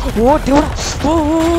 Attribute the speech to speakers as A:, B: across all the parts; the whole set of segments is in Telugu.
A: ఓ దేవుడా oh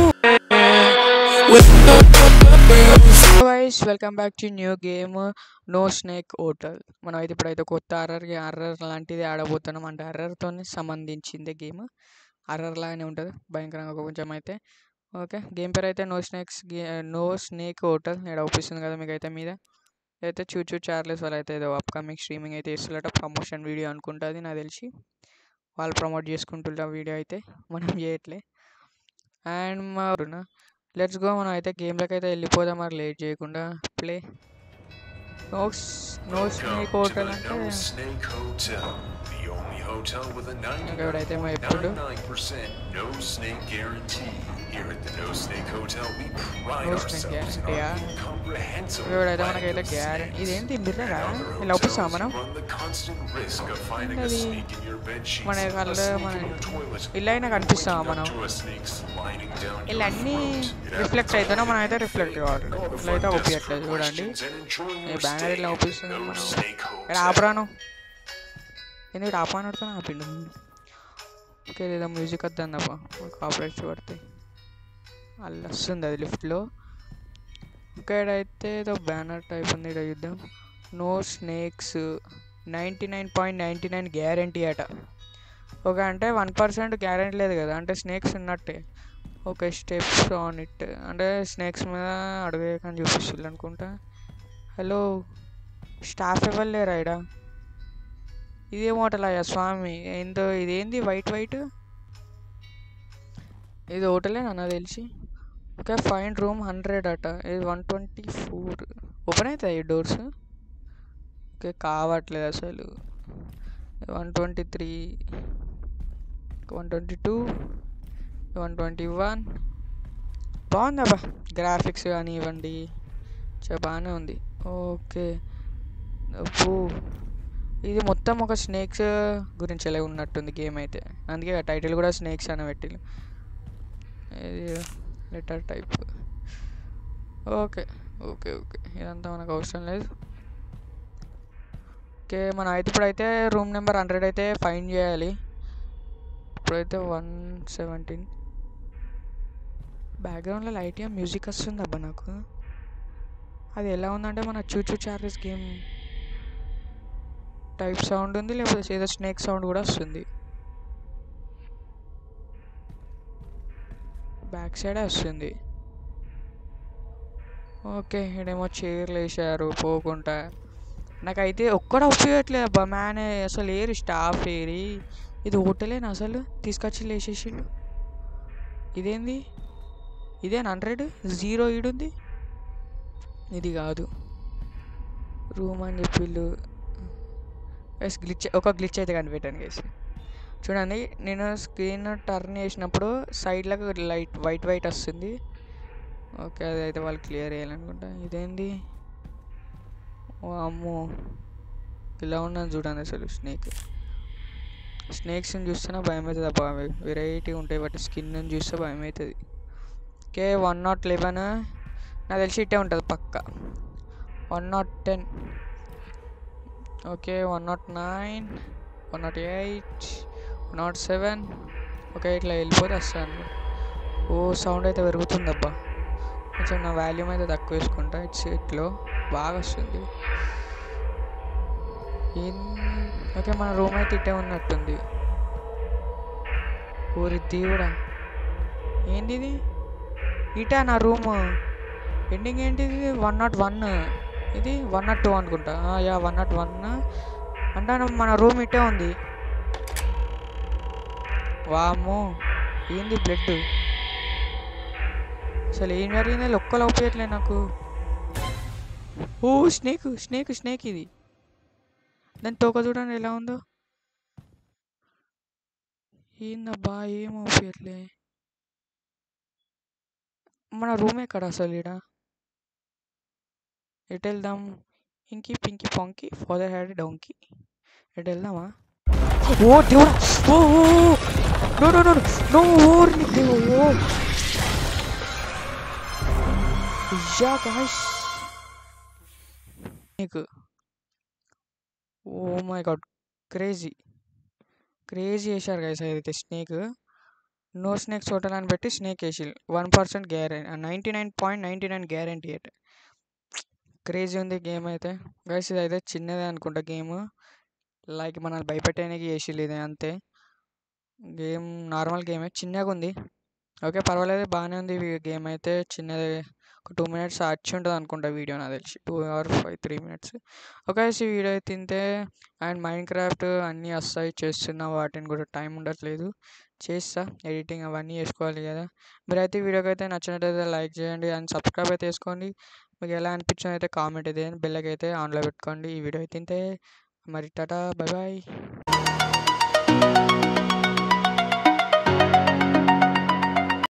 A: guys welcome back to new game no snake hotel మనం అయితే ఇప్పుడైతే కొత్త అర్రర్ అర్రర్ లాంటిది ఆడబోతున్నాం అంటే అర్రర్తో సంబంధించింది గేమ్ అర్రర్ లాగానే ఉంటుంది భయంకరంగా కొంచెం అయితే ఓకే గేమ్ పేరు అయితే no snakes no snake hotel ఇక్కడ అవుపిస్తుంది కదా మీకు అయితే మీద అయితే చూచూ చార్లెస్ వాళ్ళు అయితే ఏదో అప్కమింగ్ స్ట్రీమింగ్ అయితే ఇస్తున్నట ప్రమోషన్ వీడియో అనుకుంటుంది నాకు తెలిసి వాళ్ళు ప్రమోట్ చేసుకుంటున్న వీడియో అయితే మనం చేయట్లే అండ్ మా లెట్స్ గో మనం అయితే గేమ్లోకి అయితే వెళ్ళిపోదాం మరి లేట్ చేయకుండా play no no snake hotel అంటే
B: No Snake Hotel, the only hotel with a
A: ఎవడైతే మా ఎప్పుడు
B: 99% no snake guarantee. Here at the No Snake Hotel, we pride
A: No snake
B: ourselves in
A: guarantee,
B: our
A: ah.
B: incomprehensible
A: ఎవడైతే
B: lack
A: మనకైతే
B: of
A: గ్యారెంటీ
B: snakes.
A: ఇదేంటి మిర్రరా
B: In other
A: ఇలా ఒప్పిస్తాం
B: hotels,
A: మనం
B: you run the constant risk of finding a
A: అది
B: snake in your bed sheets,
A: మన
B: a
A: కళ్ళు
B: snake
A: మన
B: in your toilet,
A: ఇలా అయినా
B: or
A: కనిపిస్తామా
B: waking up
A: మనం
B: to a snake sliding down your
A: ఇలా అన్నీ
B: throat. It
A: రిఫ్లెక్ట్
B: happens
A: అవుతున్నా
B: all
A: మనం అయితే
B: the
A: రిఫ్లెక్ట్
B: time.
A: కావట్లేదు
B: Call the
A: ఇట్లా అయితే
B: front desk
A: ఒప్పియట్లేదు
B: for
A: చూడండి
B: questions and enjoy
A: ఈ
B: your
A: బ్యానర్
B: stay
A: ఇట్లా
B: at
A: ఒప్పిస్తుంది
B: No
A: మనం
B: Snake
A: ఇక్కడ
B: Hotel.
A: ఆపరాను ఎందుకు ఆపానడుతో ఆపిండు ఓకే లేదా మ్యూజిక్ వద్దన్నప్ప కాపరేట్స్ పడతాయి అల్ల వస్తుంది అది లిఫ్ట్లో ఇక్కడైతే ఏదో బ్యానర్ టైప్ ఉంది ఇక్కడ చూద్దాం no snakes ninety nine point ninety nine guarantee అట ఓకే అంటే వన్ పర్సెంట్ గ్యారంటీ లేదు కదా అంటే స్నేక్స్ ఉన్నట్టే ఓకే స్టెప్స్ ఆన్ ఇట్ అంటే స్నేక్స్ మీద అడగకని చూపిస్తుంది అనుకుంటా హలో స్టాఫ్ ఎవరు లేరా ఇడా ఇదే హోటల్ అయ్యా స్వామి ఏందో ఇదేంది వైట్ వైట్ ఇది హోటలే నాకు తెలిసి ఓకే ఫైన్ రూమ్ హండ్రెడ్ అట ఇది వన్ ట్వంటీ ఫోర్ ఓపెన్ అవుతాయి ఈ డోర్స్ ఓకే కావట్లేదు అసలు one twenty three one twenty two one twenty one బాగుందబ్బా గ్రాఫిక్స్ కానీ ఇవ్వండి చా బాగానే ఉంది ఓకే అబ్బో ఇది మొత్తం ఒక స్నేక్స్ గురించి ఎలా ఉన్నట్టుంది గేమ్ అయితే అందుకే టైటిల్ కూడా స్నేక్స్ అని పెట్టి ఇది letter type okay okay okay ఇదంతా మనకు అవసరం లేదు ఓకే మనం అయితే ఇప్పుడైతే రూమ్ నెంబర్ హండ్రెడ్ అయితే ఫైన్ చేయాలి ఇప్పుడైతే వన్ సెవెంటీన్ బ్యాక్గ్రౌండ్లో లైట్గా మ్యూజిక్ వస్తుంది అబ్బా నాకు అది ఎలా ఉందంటే మన చూచూ చార్లెస్ గేమ్ టైప్ సౌండ్ ఉంది లేకపోతే ఏదో స్నేక్ సౌండ్ కూడా వస్తుంది బ్యాక్ సైడే వస్తుంది ఓకే ఇక్కడేమో చైర్లు వేసారు పోకుండా నాకైతే ఒక్కడ ఉపయోగట్లేదు అబ్బా మ్యానే అసలు ఏరి స్టాఫ్ ఏరి ఇది హోటలేనా అసలు తీసుకొచ్చి లేచేసిండు ఇదేంది ఇదేనా హండ్రెడ్ జీరో ఈడుంది ఇది కాదు రూమ్ అని చెప్పిళ్ళు గైస్ గ్లిచ్ ఒక గ్లిచ్ అయితే కనిపెట్టాను గైస్ చూడండి నేను స్క్రీన్ టర్న్ చేసినప్పుడు సైడ్లకు లైట్ వైట్ వైట్ వస్తుంది ఓకే అదైతే వాళ్ళు క్లియర్ చేయాలనుకుంటా ఇదేంది ఓ అమ్మో ఇలా ఉన్నది చూడండి అసలు స్నేక్ స్నేక్స్ని చూస్తేనే భయం అవుతుంది అబ్బా వెరైటీ ఉంటాయి వాటి స్కిన్ చూస్తే భయం అవుతుంది ఓకే వన్ నాట్ లెవెన్ నాకు తెలిసి ఇట్టే ఉంటుంది పక్క one naught ten okay one naught nine one naught eight one naught seven okay ఇట్లా వెళ్ళిపోతే వస్తాను ఓ సౌండ్ అయితే పెరుగుతుంది అబ్బా కొంచెం నా వాల్యూమ్ అయితే తక్కువ వేసుకుంటా ఇట్స్ ఇట్లో బాగా వస్తుంది ఏం ఓకే మన రూమ్ అయితే ఇట్టే ఉన్నట్టుంది ఊరి దేవుడా ఏంది ఇది ఇటా నా రూమ్ ఎండింగ్ ఏంటిది వన్ నాట్ వన్ ఇది వన్ నాట్ టూ అనుకుంటా ఆ, యా వన్ నాట్ వన్ అంటే మన రూమ్ ఇట్టే ఉంది వాము ఏంది బ్లడ్ అసలు ఏం జరిగింది లొక్కలు అవుపోయట్లే నాకు ఓ స్నేక్ స్నేక్ స్నేక్ ఇది దాని తోక చూడండి ఎలా ఉందో ఏందబ్బా ఏం అవుపోయట్లే మన రూమ్ ఎక్కడ అసలు ఈడ ఎటు వెళ్దాం inky pinky ponky father had donkey ఎటు వెళ్దామా ఓ దేవుడా oh no no no no or oh yeah guys నీకు oh my god crazy crazy చేశారు గైస్ అయితే స్నేక్ నో స్నేక్స్ హోటల్ అని పెట్టి స్నేక్ వేసిల్లు one percent guarantee ninety nine point ninety nine guarantee అట క్రేజీ ఉంది గేమ్ అయితే గైస్ ఇది అయితే చిన్నదే అనుకుంటా గేమ్ లైక్ మనల్ని భయపెట్టడానికి చేసిల్లు ఇది అంతే గేమ్ నార్మల్ గేమే చిన్నగా ఉంది ఓకే పర్వాలేదు బాగానే ఉంది గేమ్ అయితే చిన్నది ఒక టూ మినిట్స్ వచ్చి ఉంటుంది అనుకుంటా వీడియో నాకు తెలిసి two or five three minutes okay ఈ వీడియో అయితే తింటే అండ్ మైండ్ క్రాఫ్ట్ అన్నీ వస్తాయి చేస్తున్నా వాటిని కూడా టైం ఉండట్లేదు చేస్తా ఎడిటింగ్ అవన్నీ చేసుకోవాలి కదా మీరైతే ఈ వీడియోకి అయితే నచ్చినట్టయితే లైక్ చేయండి అండ్ సబ్స్క్రైబ్ అయితే చేసుకోండి మీకు ఎలా అనిపించింది అయితే కామెంట్ అయితే బెల్లకి అయితే ఆన్లో పెట్టుకోండి ఈ వీడియో అయితే తింటే మరి టాటా బాయ్ బాయ్